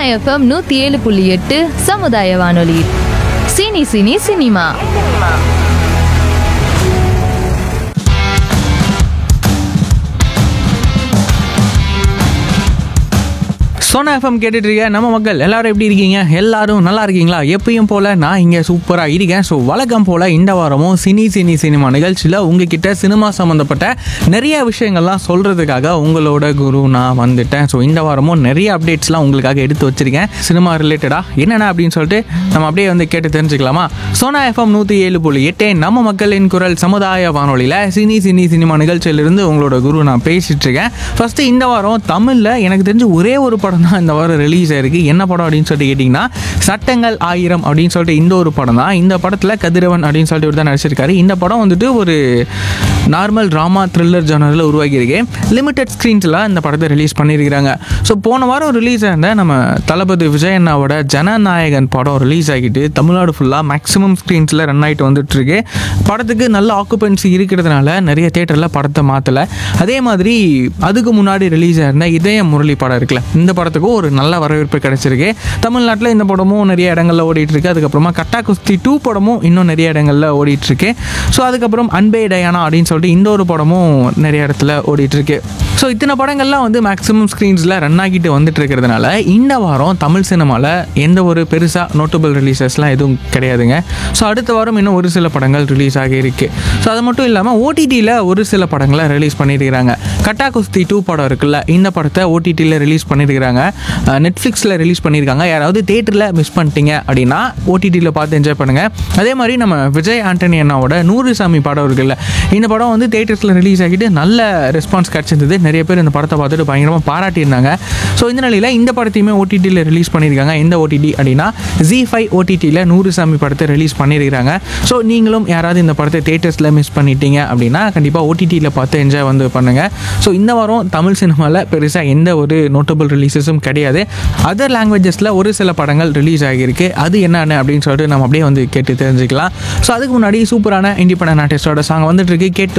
FM நூத்தி ஏழு புள்ளி எட்டு சமுதாய வானொலி cine cine cinema Sona FM கேட்டுட்டு இருக்க நம்ம மக்கள் எல்லாரும் எப்படி இருக்கீங்க எல்லாரும் நல்லா இருக்கீங்களா எப்பயும் போல நான் இங்கே சூப்பராக இருக்கேன் ஸோ வழக்கம் போல இந்த வாரமும் சினி சினி சினிமா நிகழ்ச்சியில் உங்ககிட்ட சினிமா சம்மந்தப்பட்ட நிறைய விஷயங்கள்லாம் சொல்கிறதுக்காக உங்களோட குரு நான் வந்துட்டேன் ஸோ இந்த வாரமும் நிறைய அப்டேட்ஸ்லாம் உங்களுக்காக எடுத்து வச்சிருக்கேன் சினிமா ரிலேட்டடாக என்னென்ன அப்படின்னு சொல்லிட்டு நம்ம அப்படியே வந்து கேட்டு தெரிஞ்சுக்கலாமா சோனா எஃப்எம் நூற்றி ஏழு புள்ளி எட்டு நம்ம மக்களின் குரல் சமுதாய வானொலியில் சினி சினி சினிமா நிகழ்ச்சியிலிருந்து உங்களோட குரு நான் பேசிட்டு இருக்கேன் ஃபர்ஸ்ட் இந்த வாரம் தமிழில் எனக்கு தெரிஞ்சு ஒரே ஒரு படம் தான் இந்த வாரம் ரிலீஸ் ஆயிருக்கு என்ன படம் அப்படின்னு சொல்லிட்டு கேட்டிங்கன்னா சட்டங்கள் ஆயிரம் அப்படின்னு சொல்லிட்டு இந்த ஒரு படம் தான் இந்த படத்தில் கதிரவன் அப்படின்னு சொல்லிட்டு இவர் தான் நடிச்சிருக்காரு இந்த படம் வந்துட்டு ஒரு நார்மல் ட்ராமா த்ரில்லர் ஜானரில் உருவாகியிருக்கு லிமிடெட் ஸ்க்ரீன்ஸில் இந்த படத்தை ரிலீஸ் பண்ணியிருக்கிறாங்க ஸோ போன வாரம் ரிலீஸ் ஆயிருந்த நம்ம தளபதி விஜய் அண்ணாவோட ஜனநாயகன் படம் ரிலீஸ் ஆகிட்டு தமிழ்நாடு ஃபுல்லாக மேக்ஸிமம் ஸ்க்ரீன்ஸில் ரன் ஆகிட்டு வந்துட்டு இருக்கு படத்துக்கு நல்ல ஆக்குபென்சி இருக்கிறதுனால நிறைய தேட்டரில் படத்தை மாற்றலை அதே மாதிரி அதுக்கு முன்னாடி ரிலீஸ் ஆயிருந்த இதய முரளி படம் இருக்குல்ல இந்த படத்துக்கும் ஒரு நல்ல வரவேற்பு கிடைச்சிருக்கு தமிழ்நாட்டில் இந்த படமும் நிறைய இடங்கள்ல ஓடிட்டு இருக்கு அதுக்கப்புறமா கட்டா குஸ்தி டூ படமும் இன்னும் நிறைய இடங்கள்ல ஓடிட்டு இருக்கு ஸோ அதுக்கப்புறம் அன்பே டயானா அப்படின்னு சொல்லிட்டு இந்த ஒரு படமும் நிறைய இடத்துல ஓடிட்டு இருக்கு ஸோ இத்தனை படங்கள்லாம் வந்து மேக்ஸிமம் ஸ்க்ரீன்ஸில் ரன் ஆகிட்டு வந்துட்டு இருக்கிறதுனால இந்த வாரம் தமிழ் சினிமாவில் எந்த ஒரு பெருசாக நோட்டபிள் ரிலீசஸ்லாம் எதுவும் கிடையாதுங்க ஸோ அடுத்த வாரம் இன்னும் ஒரு சில படங்கள் ரிலீஸ் ஆகி இருக்கு ஸோ அது மட்டும் இல்லாமல் ஓடிடியில் ஒரு சில படங்களை ரிலீஸ் பண்ணியிருக்கிறாங்க கட்டா குஸ்தி டூ படம் இருக்குல்ல இந்த படத்தை ஓடிடியில் ரிலீஸ் பண்ணியிருக்கிறாங்க நெட்ஃப்ளிக்ஸில் ரிலீஸ் பண்ணியிருக்காங்க யாராவது தேட்டரில் மிஸ் பண்ணிட்டீங்க அப்படின்னா ஓடிடியில் பார்த்து என்ஜாய் பண்ணுங்கள் அதே மாதிரி நம்ம விஜய் ஆண்டனி அண்ணாவோட நூறு சாமி படம் இருக்குல்ல இந்த படம் வந்து தேட்டர்ஸில் ரிலீஸ் ஆகிட்டு நல்ல ரெஸ்பான்ஸ் கிடச்சிருந்தது நிறைய பேர் இந்த படத்தை பார்த்துட்டு பயங்கரமாக பாராட்டியிருந்தாங்க ஸோ இந்த நிலையில் இந்த படத்தையுமே ஓடிடியில் ரிலீஸ் பண்ணியிருக்காங்க எந்த ஓடிடி அப்படின்னா ஜி ஃபைவ் ஓடிடியில் நூறு சாமி படத்தை ரிலீஸ் பண்ணியிருக்காங்க ஸோ நீங்களும் யாராவது இந்த படத்தை தேட்டர்ஸில் மிஸ் பண்ணிட்டீங்க அப்படின்னா கண்டிப்பாக ஓடிடியில் பார்த்து என்ஜாய் வந்து பண்ணுங்கள் ஸோ இந்த வாரம் தமிழ் சினிமாவில் பெருசாக எந்த ஒரு நோட்டபிள் ரிலீஸஸும் கிடையாது அதர் லாங்குவேஜஸில் ஒரு சில படங்கள் ரிலீஸ் ஆகியிருக்கு அது என்னென்ன அப்படின்னு சொல்லிட்டு நம்ம அப்படியே வந்து கேட்டு தெரிஞ்சுக்கலாம் ஸோ அதுக்கு முன்னாடி சூப்பரான இண்டிபெண்டன்ட் ஆர்டிஸ்டோட சாங் வந்துட்டு இருக்கு கேட்டு